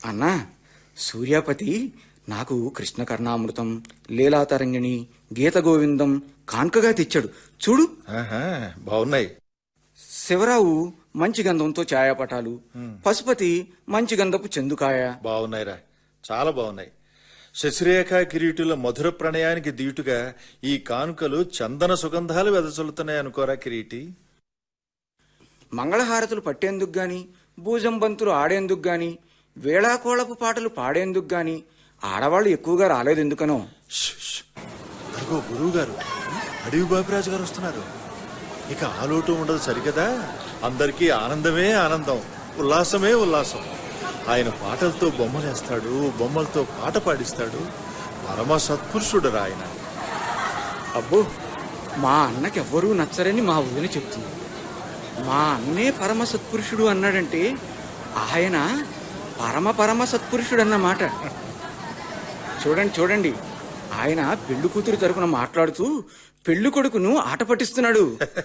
అన్నా సూర్యాపతి నాకు కృష్ణ కర్ణామృతం లీలాతరంగిణి గీత గోవిందం కాన్కగా తెచ్చాడు చూడు ఆహా, బాగున్నాయి శివరావు మంచి గంధంతో ఛాయాపటాలు పశుపతి మంచి గంధపు చెందుకాయ బాగున్నాయిరా చాలా బాగున్నాయి శశిరేఖ కిరీటుల మధుర ప్రణయానికి దీటుగా ఈ కానుకలు చందన సుగంధాలు వెదజల్లుతున్నాయి అనుకోరా కిరీటి మంగళహారతులు పట్టేందుకు గాని భూజంబంతులు ఆడేందుకు గాని వేళాకోళపు పాటలు పాడేందుకు గాని ఆడవాళ్ళు ఎక్కువగా రాలేదు ఎందుకనో ష్, ష్. అదిగో గురువు గారు అడవి బాపిరాజు గారు వస్తున్నారు ఇక ఆలోటు ఉండదు సరికదా అందరికీ ఆనందమే ఆనందం ఉల్లాసమే ఉల్లాసం ఆయన పాటలతో బొమ్మలేస్తాడు బొమ్మలతో పాట పాడిస్తాడు పరమ సత్పురుషుడు ఆయన అబ్బో మా అన్నకెవ్వరూ నచ్చరని మా వదిన చెప్తుంది మా అన్నే పరమ సత్పురుషుడు అన్నాడంటే ఆయన పరమ పరమ సత్పురుషుడు అన్నమాట చూడండి చూడండి ఆయన పెళ్లి కూతురు తరపున మాట్లాడుతూ పెళ్లి కొడుకును ఆట పట్టిస్తున్నాడు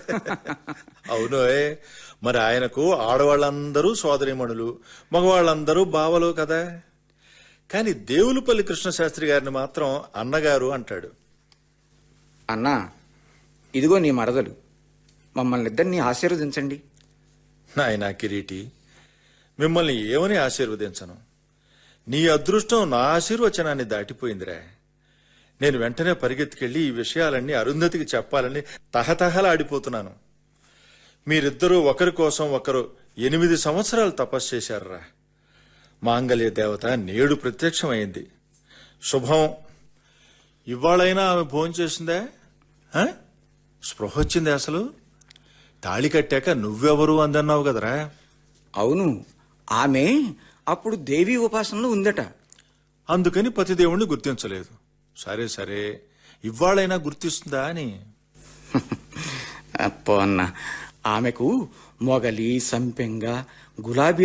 అవునోయ్ మరి ఆయనకు ఆడవాళ్ళందరూ సోదరిమణులు మగవాళ్ళందరూ బావలు కదా కాని దేవులపల్లి కృష్ణశాస్త్రి గారిని మాత్రం అన్నగారు అంటాడు అన్నా ఇదిగో నీ మరదలు మమ్మల్ని ఇద్దరిని ఆశీర్వదించండి నాయనా కిరీటి మిమ్మల్ని ఏమని ఆశీర్వదించను నీ అదృష్టం నా ఆశీర్వచనాన్ని దాటిపోయిందిరా నేను వెంటనే పరిగెత్తుకెళ్లి ఈ విషయాలన్నీ అరుంధతికి చెప్పాలని తహతహలాడిపోతున్నాను మీరిద్దరూ ఒకరి కోసం ఒకరు ఎనిమిది సంవత్సరాలు తపస్సు చేశారురా మాంగళ్య దేవత నేడు ప్రత్యక్షమైంది శుభం ఇవాళైనా ఆమె భోంచేసిందా ఆ? స్పృహ వచ్చింది అసలు తాళి కట్టాక నువ్వెవరు అందన్నావు కదరా అవును ఆమె అప్పుడు దేవీ ఉపాసనలో ఉందట అందుకని పతిదేవుణ్ణి గుర్తించలేదు సరే సరే ఇవాళైనా గుర్తిస్తుందా అని అప్పో అన్న ఆమెకు మొగలి సంపెంగ గులాబీ